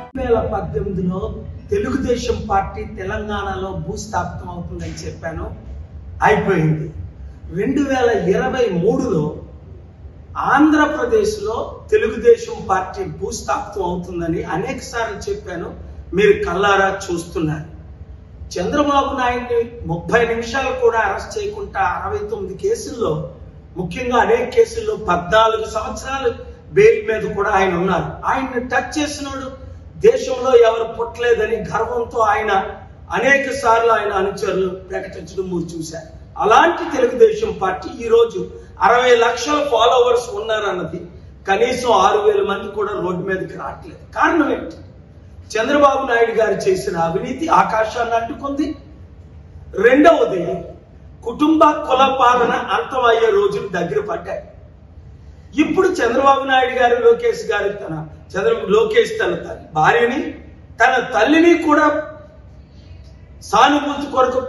వేల పద్దెనిమిదిలో తెలుగుదేశం పార్టీ తెలంగాణలో భూస్థాపితం అవుతుందని చెప్పాను అయిపోయింది రెండు వేల ఇరవై మూడులో ఆంధ్రప్రదేశ్లో తెలుగుదేశం పార్టీ భూస్థాపితం అవుతుందని అనేక సార్లు చెప్పాను మీరు కల్లారా చూస్తున్నారు చంద్రబాబు నాయుడిని ముప్పై నిమిషాలు కూడా అరెస్ట్ చేయకుండా అరవై తొమ్మిది కేసుల్లో ముఖ్యంగా అనేక కేసుల్లో పద్నాలుగు సంవత్సరాలు బెయిల్ మీద కూడా ఆయన ఉన్నారు ఆయన్ని టచ్ చేసినోడు దేశంలో ఎవరు పుట్టలేదని గర్వంతో ఆయన అనేక సార్లు ఆయన అనుచరులు ప్రకటించడం మీరు చూశారు అలాంటి తెలుగుదేశం పార్టీ ఈ రోజు అరవై లక్షల ఫాలోవర్స్ ఉన్నారన్నది కనీసం ఆరు వేల మంది కూడా రోడ్డు మీదకి రావట్లేదు కారణం ఏంటి చంద్రబాబు నాయుడు గారు చేసిన అవినీతి ఆకాశాన్ని అడ్డుకుంది రెండవది కుటుంబ కుల పాలన అంతమయ్యే రోజులు దగ్గర పడ్డాయి ఇప్పుడు చంద్రబాబు నాయుడు గారు లోకేష్ గారు తన చంద్ర లోకేష్ తన తల్లి భార్యని తన తల్లిని కూడా సానుభూతి కొరకు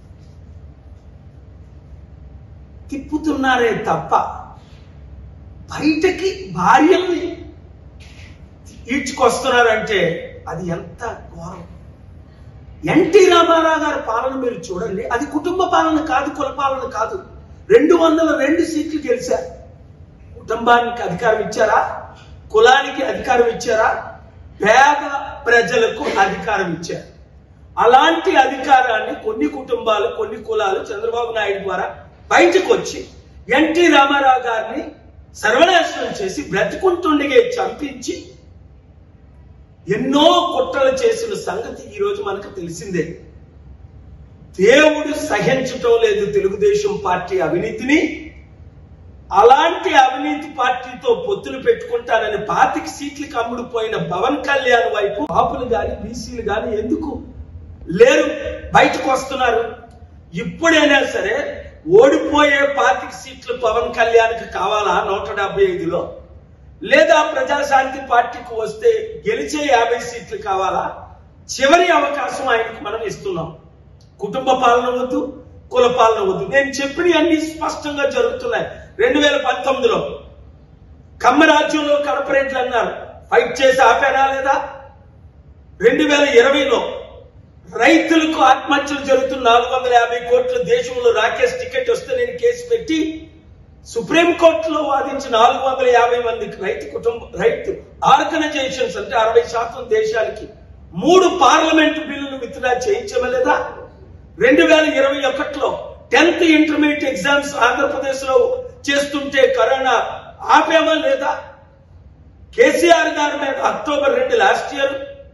తిప్పుతున్నారే తప్ప బయటకి భార్యల్ని ఈడ్చుకొస్తున్నారంటే అది ఎంత ఘోరం ఎన్టీ రామారావు గారి పాలన మీరు చూడండి అది కుటుంబ పాలన కాదు కుల పాలన కాదు రెండు వందల రెండు సీట్లు గెలిచారు కుటుంబానికి అధికారం ఇచ్చారా కులానికి అధికారం ఇచ్చారా పేద ప్రజలకు అధికారం ఇచ్చారు అలాంటి అధికారాన్ని కొన్ని కుటుంబాలు కొన్ని కులాలు చంద్రబాబు నాయుడు ద్వారా బయటకు వచ్చి ఎన్టీ రామారావు గారిని సర్వనాశనం చేసి బ్రతుకుంటుండగే చంపించి ఎన్నో కుట్రలు చేసిన సంగతి ఈ రోజు మనకు తెలిసిందే దేవుడు సహించటం లేదు తెలుగుదేశం పార్టీ అవినీతిని అలాంటి అవినీతి పార్టీతో పొత్తులు పెట్టుకుంటానని పాతిక సీట్లకు అమ్ముడుపోయిన పవన్ కళ్యాణ్ వైపు బాపులు గాని బీసీలు గాని ఎందుకు లేరు బయటకు వస్తున్నారు ఇప్పుడైనా సరే ఓడిపోయే పాతిక సీట్లు పవన్ కళ్యాణ్కి కావాలా నూట డెబ్బై ఐదులో లేదా ప్రజాశాంతి పార్టీకి వస్తే గెలిచే యాభై సీట్లు కావాలా చివరి అవకాశం ఆయనకు మనం ఇస్తున్నాం కుటుంబ పాలన వద్దు కుల పాలన వద్దు నేను చెప్పిన అన్ని స్పష్టంగా జరుగుతున్నాయి రెండు వేల పంతొమ్మిదిలో కమ్మ రాజ్యంలో కార్పొరేట్లు అన్నారు ఫైట్ చేసి ఆపారా లేదా రెండు వేల ఇరవైలో రైతులకు ఆత్మహత్యలు జరుగుతున్న నాలుగు వందల యాభై కోట్ల దేశంలో రాకేష్ టికెట్ వస్తే నేను కేసు పెట్టి సుప్రీంకోర్టులో వాదించిన నాలుగు వందల యాభై మందికి రైతు కుటుంబ రైతు ఆర్గనైజేషన్స్ అంటే అరవై శాతం దేశాలకి మూడు పార్లమెంట్ బిల్లులు విత్డ్రా చేయించమలేదా రెండు వేల ఇరవై ఒకటిలో టెన్త్ ఇంటర్మీడియట్ ఎగ్జామ్స్ ఆంధ్రప్రదేశ్ లో చేస్తుంటే కరోనా ఆపేమా లేదా కేసీఆర్ గారి మీద అక్టోబర్ రెండు లాస్ట్ ఇయర్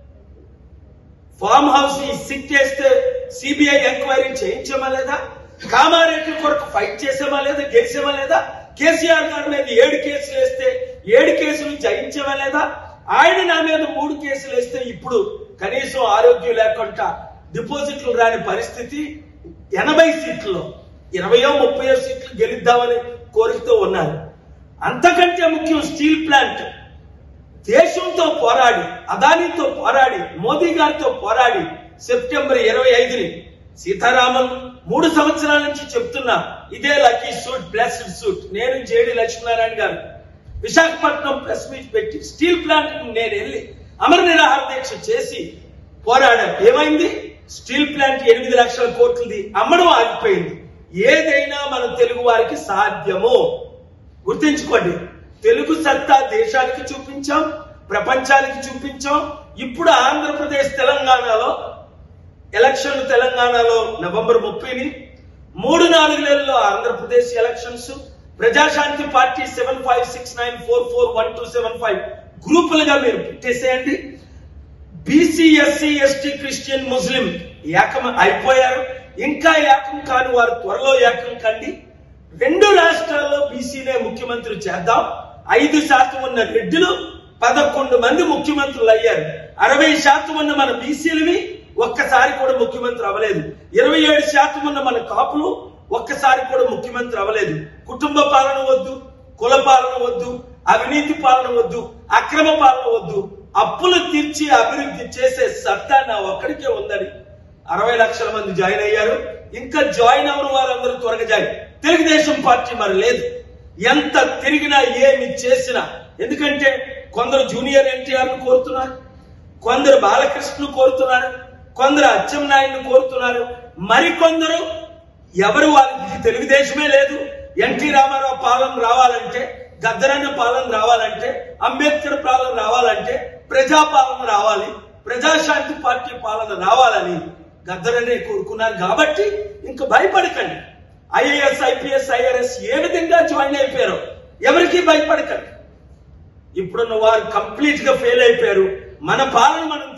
ఫామ్ హౌస్ ని సిక్ చేస్తే సిబిఐ ఎంక్వైరీ చేయించమా లేదా కామారెడ్డి కొరకు ఫైట్ చేసేమా లేదా గెలిచేమా లేదా కేసీఆర్ గారి మీద ఏడు కేసులు వేస్తే ఏడు కేసులు జయించేమా లేదా ఆయన నా మీద మూడు కేసులు వేస్తే ఇప్పుడు కనీసం ఆరోగ్యం లేకుండా డిపాజిట్లు రాని పరిస్థితి ఎనభై సీట్లలో ఇరవయో ముప్పయో సీట్లు గెలుద్దామని కోరికతో ఉన్నారు అంతకంటే ముఖ్యం స్టీల్ ప్లాంట్ దేశంతో పోరాడి అదానితో పోరాడి మోదీ గారితో పోరాడి సెప్టెంబర్ ఇరవై ఐదుని సీతారామన్ మూడు సంవత్సరాల నుంచి చెప్తున్నా ఇదే లక్కీ సూట్ బ్లెస్డ్ సూట్ నేను JD Lakshminarayana garu Visakhapatnam press meet పెట్టి స్టీల్ ప్లాంట్ నేను వెళ్ళి అమర నిరాహార దీక్ష చేసి పోరాడాను ఏమైంది స్టీల్ ప్లాంట్ ఎనిమిది లక్షల కోట్లది అమ్మడం ఆగిపోయింది ఏదైనా మన తెలుగు వారికి సాధ్యము గుర్తించుకోండి తెలుగు సత్తా దేశానికి చూపించాం ప్రపంచానికి చూపించాం ఇప్పుడు ఆంధ్రప్రదేశ్ తెలంగాణలో ఎలక్షన్ తెలంగాణలో నవంబర్ ముప్పైని మూడు నాలుగు నెలల్లో Andhra Pradesh elections Praja Shanti Party seven five six nine four four one two seven five గ్రూపులుగా మీరు పెట్టేసేయండి BC SC ST Christian Muslim ఏకం అయిపోయారు ఇంకా ఏకం కాని వారు త్వరలో ఏకం కండి రెండు రాష్ట్రాల్లో బీసీనే ముఖ్యమంత్రి చేద్దాం ఐదు శాతం ఉన్న రెడ్డిలు పదకొండు మంది ముఖ్యమంత్రులు అయ్యారు అరవై శాతం ఉన్న మన బీసీలవి ఒక్కసారి కూడా ముఖ్యమంత్రి అవ్వలేదు ఇరవై ఏడు శాతం ఉన్న మన కాపులు ఒక్కసారి కూడా ముఖ్యమంత్రి అవ్వలేదు కుటుంబ పాలన వద్దు కుల పాలన వద్దు అవినీతి పాలన వద్దు అక్రమ పాలన వద్దు అప్పులు తీర్చి అభివృద్ధి చేసే సత్తా నా ఒక్కడికే ఉందని అరవై లక్షల మంది జాయిన్ అయ్యారు ఇంకా జాయిన్ అవని వారందరూ త్వరగా జాయిన్ తెలుగుదేశం పార్టీ మరి లేదు ఎంత తిరిగినా ఏమి చేసినా ఎందుకంటే కొందరు జూనియర్ ఎన్టీఆర్ ను కోరుతున్నారు కొందరు బాలకృష్ణను కోరుతున్నారు కొందరు అచ్చెన్నాయుడిని కోరుతున్నారు మరికొందరు ఎవరు వాళ్ళకి తెలుగుదేశమే లేదు ఎన్టీ రామారావు పాలన రావాలంటే గద్దరన్న పాలన రావాలంటే అంబేద్కర్ పాలన రావాలంటే ప్రజాపాలన రావాలి ప్రజాశాంతి పార్టీ పాలన రావాలని గద్దరనే కోరుకున్నారు కాబట్టి ఇంక భయపడకండి ఐఏఎస్ ఐపీఎస్ ఐఆర్ఎస్ ఏ విధంగా జాయిన్ అయిపోయారో ఎవరికి భయపడకండి ఇప్పుడున్న వారు కంప్లీట్ గా ఫెయిల్ అయిపోయారు మన పాలన మనం